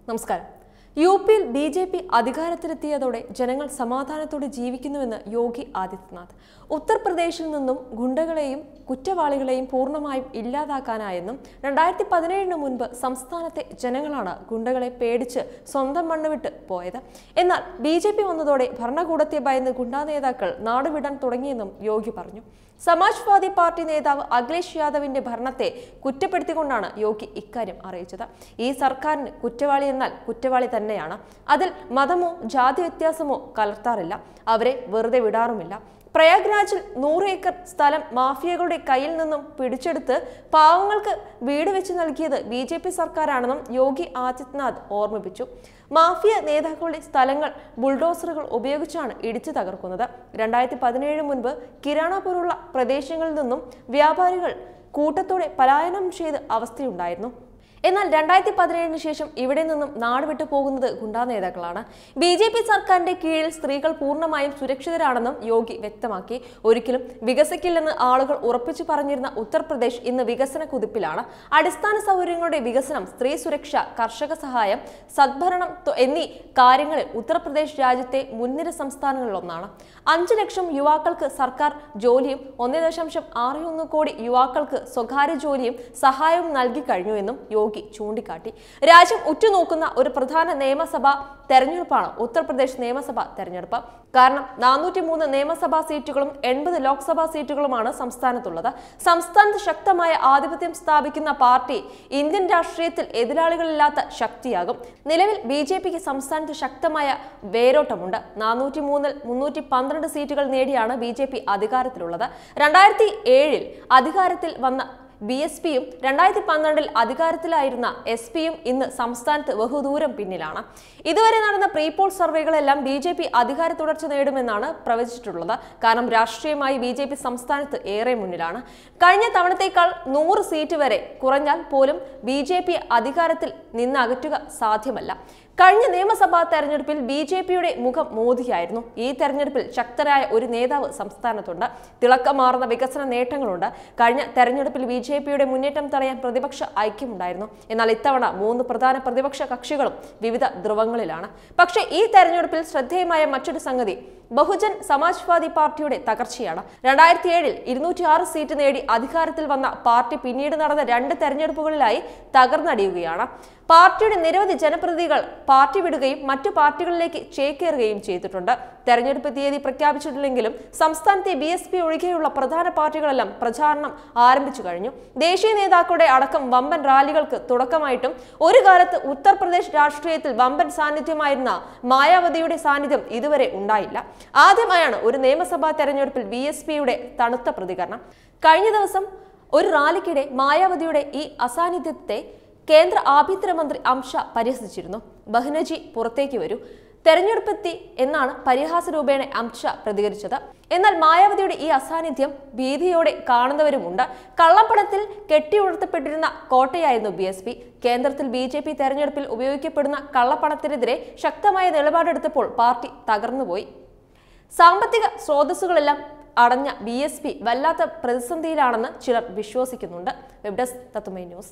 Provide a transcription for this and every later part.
നമസ്കാരം യു പിയിൽ B J P അധികാരത്തിലെത്തിയതോടെ ജനങ്ങൾ സമാധാനത്തോടെ ജീവിക്കുന്നുവെന്ന് യോഗി ആദിത്യനാഥ് ഉത്തർപ്രദേശിൽ നിന്നും ഗുണ്ടകളെയും കുറ്റവാളികളെയും പൂർണ്ണമായും ഇല്ലാതാക്കാനായെന്നും രണ്ടായിരത്തി പതിനേഴിന് മുൻപ് സംസ്ഥാനത്തെ ജനങ്ങളാണ് ഗുണ്ടകളെ പേടിച്ച് സ്വന്തം മണ്ണ് വിട്ട് പോയത് എന്നാൽ ബി ജെ പി വന്നതോടെ ഭരണകൂടത്തെ ഭയന്ന് ഗുണ്ടാ നേതാക്കൾ നാടുവിടാൻ തുടങ്ങിയെന്നും യോഗി പറഞ്ഞു സമാജ്വാദി പാർട്ടി നേതാവ് അഖിലേഷ് യാദവിന്റെ ഭരണത്തെ കുറ്റപ്പെടുത്തിക്കൊണ്ടാണ് യോഗി ഇക്കാര്യം അറിയിച്ചത് ഈ സർക്കാരിന് കുറ്റവാളി എന്നാൽ കുറ്റവാളി തന്നെയാണ് അതിൽ മതമോ ജാതി വ്യത്യാസമോ കലർത്താറില്ല അവരെ വെറുതെ വിടാറുമില്ല പ്രയാഗ്രാജിൽ നൂറ് ഏക്കർ സ്ഥലം മാഫിയകളുടെ കയ്യിൽ നിന്നും പിടിച്ചെടുത്ത് പാവങ്ങൾക്ക് വീട് വെച്ച് നൽകിയത് ബി ജെ പി സർക്കാരാണെന്നും യോഗി ആദിത്യനാഥ് ഓർമ്മിപ്പിച്ചു മാഫിയ നേതാക്കളുടെ സ്ഥലങ്ങൾ ബുൾഡോസറുകൾ ഉപയോഗിച്ചാണ് ഇടിച്ചു തകർക്കുന്നത് രണ്ടായിരത്തി പതിനേഴ് മുൻപ് കിരാണ പോലുള്ള പ്രദേശങ്ങളിൽ നിന്നും വ്യാപാരികൾ കൂട്ടത്തോടെ പലായനം ചെയ്ത് അവസ്ഥയുണ്ടായിരുന്നു എന്നാൽ രണ്ടായിരത്തി പതിനേഴിന് ശേഷം ഇവിടെ നിന്നും നാട് വിട്ടു പോകുന്നത് ഗുണ്ടാ നേതാക്കളാണ് ബി ജെ പി സർക്കാരിന്റെ കീഴിൽ സ്ത്രീകൾ പൂർണ്ണമായും സുരക്ഷിതരാണെന്നും യോഗി വ്യക്തമാക്കി ഒരിക്കലും വികസിക്കില്ലെന്ന് ആളുകൾ ഉറപ്പിച്ചു പറഞ്ഞിരുന്ന ഉത്തർപ്രദേശ് ഇന്ന് വികസന കുതിപ്പിലാണ് അടിസ്ഥാന സൗകര്യങ്ങളുടെ വികസനം സ്ത്രീ സുരക്ഷ കർഷക സഹായം സദ്ഭരണം തു- എന്നീ കാര്യങ്ങളിൽ ഉത്തർപ്രദേശ് രാജ്യത്തെ മുൻനിര സംസ്ഥാനങ്ങളിലൊന്നാണ് അഞ്ച് ലക്ഷം യുവാക്കൾക്ക് സർക്കാർ ജോലിയും ഒന്നേ ദശാംശം ആറ് ഒന്ന് കോടി യുവാക്കൾക്ക് സ്വകാര്യ ജോലിയും സഹായവും നൽകി കഴിഞ്ഞുവെന്നും യോഗി ചൂണ്ടിക്കാട്ടി രാജ്യം ഉറ്റുനോക്കുന്ന ഒരു പ്രധാന നിയമസഭാ തെരഞ്ഞെടുപ്പാണ് ഉത്തർപ്രദേശ് നിയമസഭാ തെരഞ്ഞെടുപ്പ് കാരണം നാനൂറ്റി മൂന്ന് നിയമസഭാ സീറ്റുകളും എൺപത് ലോക്സഭാ സീറ്റുകളുമാണ് സംസ്ഥാനത്തുള്ളത് സംസ്ഥാനത്ത് ശക്തമായ ആധിപത്യം സ്ഥാപിക്കുന്ന പാർട്ടി ഇന്ത്യൻ രാഷ്ട്രീയത്തിൽ എതിരാളികളില്ലാത്ത ശക്തിയാകും നിലവിൽ ബി ജെ പിക്ക് സംസ്ഥാനത്ത് ശക്തമായ വേരോട്ടമുണ്ട് നാനൂറ്റി മൂന്നിൽ മുന്നൂറ്റി പന്ത്രണ്ട് സീറ്റുകൾ നേടിയാണ് ബി ജെ പി അധികാരത്തിലുള്ളത് രണ്ടായിരത്തി ഏഴിൽ അധികാരത്തിൽ വന്ന ബി എസ് പിയും രണ്ടായിരത്തി പന്ത്രണ്ടിൽ അധികാരത്തിലായിരുന്ന എസ് പിയും ഇന്ന് സംസ്ഥാനത്ത് ബഹുദൂരം പിന്നിലാണ് ഇതുവരെ നടന്ന പ്രീ പോൾ സർവേകളെല്ലാം ബി ജെ പി അധികാര തുടർച്ച നേടുമെന്നാണ് പ്രവചിച്ചിട്ടുള്ളത് കാരണം രാഷ്ട്രീയമായി ബി ജെ പി സംസ്ഥാനത്ത് ഏറെ മുന്നിലാണ് കഴിഞ്ഞ തവണത്തേക്കാൾ നൂറ് സീറ്റ് വരെ കുറഞ്ഞാൽ പോലും ബി ജെ പി അധികാരത്തിൽ നിന്ന് അകറ്റുക സാധ്യമല്ല കഴിഞ്ഞ നിയമസഭാ തെരഞ്ഞെടുപ്പിൽ ബി ജെ പിയുടെ മുഖം മോദിയായിരുന്നു ഈ തെരഞ്ഞെടുപ്പിൽ ശക്തരായ ഒരു നേതാവ് സംസ്ഥാനത്തുണ്ട് തിളക്കമാർന്ന വികസന നേട്ടങ്ങളുണ്ട് കഴിഞ്ഞ തെരഞ്ഞെടുപ്പിൽ ബി ജെ പിയുടെ മുന്നേറ്റം തടയാൻ പ്രതിപക്ഷ ഐക്യമുണ്ടായിരുന്നു എന്നാൽ ഇത്തവണ മൂന്ന് പ്രധാന പ്രതിപക്ഷ കക്ഷികളും വിവിധ ധ്രുവങ്ങളിലാണ് പക്ഷേ ഈ തെരഞ്ഞെടുപ്പിൽ ശ്രദ്ധേയമായ മറ്റൊരു സംഗതി ബഹുജൻ സമാജ്വാദി പാർട്ടിയുടെ തകർച്ചയാണ് രണ്ടായിരത്തി ഏഴിൽ ഇരുന്നൂറ്റി ആറ് സീറ്റ് നേടി അധികാരത്തിൽ വന്ന പാർട്ടി പിന്നീട് നടന്ന രണ്ട് തെരഞ്ഞെടുപ്പുകളിലായി തകർന്നടിയുകയാണ് പാർട്ടിയുടെ നിരവധി ജനപ്രതിനിധികൾ പാർട്ടി വിടുകയും മറ്റു പാർട്ടികളിലേക്ക് ചേക്കേറുകയും ചെയ്തിട്ടുണ്ട് തെരഞ്ഞെടുപ്പ് തീയതി പ്രഖ്യാപിച്ചിട്ടില്ലെങ്കിലും സംസ്ഥാനത്തെ ബി എസ് പി ഒഴികെയുള്ള പ്രധാന പാർട്ടികളെല്ലാം പ്രചാരണം ആരംഭിച്ചു കഴിഞ്ഞു ദേശീയ നേതാക്കളുടെ അടക്കം വമ്പൻ റാലികൾക്ക് തുടക്കമായിട്ടും ഒരു കാലത്ത് ഉത്തർപ്രദേശ് രാഷ്ട്രീയത്തിൽ വമ്പൻ സാന്നിധ്യമായിരുന്ന മായാവതിയുടെ സാന്നിധ്യം ഇതുവരെ ഉണ്ടായില്ല ആദ്യമായാണ് ഒരു നിയമസഭാ തെരഞ്ഞെടുപ്പിൽ ബി എസ് പിയുടെ തണുത്ത പ്രതികരണം കഴിഞ്ഞ ദിവസം ഒരു റാലിക്കിടെ മായാവതിയുടെ ഈ അസാന്നിധ്യത്തെ കേന്ദ്ര ആഭ്യന്തരമന്ത്രി അംഷ പരിഹസിച്ചിരുന്നു ബഹ്നജി പുറത്തേക്ക് വരൂ തെരഞ്ഞെടുപ്പെത്തി എന്നാണ് പരിഹാസ രൂപേണ അംഷ പ്രതികരിച്ചത് എന്നാൽ മായാവതിയുടെ ഈ അസാന്നിധ്യം ഭീതിയോടെ കാണുന്നവരുമുണ്ട് കള്ളപ്പണത്തിൽ കെട്ടിയുണർത്തപ്പെട്ടിരുന്ന കോട്ടയായിരുന്നു ബി എസ് പി കേന്ദ്രത്തിൽ ബി ജെ പി തെരഞ്ഞെടുപ്പിൽ ഉപയോഗിക്കപ്പെടുന്ന കള്ളപ്പണത്തിനെതിരെ ശക്തമായ നിലപാടെടുത്തപ്പോൾ പാർട്ടി തകർന്നുപോയി സാമ്പത്തിക സ്രോതസ്സുകളെല്ലാം അടഞ്ഞ ബി എസ് പി വല്ലാത്ത പ്രതിസന്ധിയിലാണെന്ന് ചിലർ വിശ്വസിക്കുന്നുണ്ട് വെബ് ഡെസ്ക് തത്തുമൈ ന്യൂസ്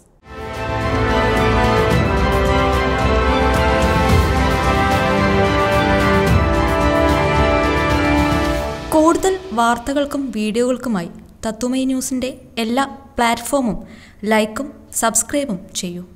കൂടുതൽ വാർത്തകൾക്കും വീഡിയോകൾക്കുമായി തത്തുമൈ ന്യൂസിൻ്റെ എല്ലാ പ്ലാറ്റ്ഫോമും ലൈക്കും സബ്സ്ക്രൈബും ചെയ്യൂ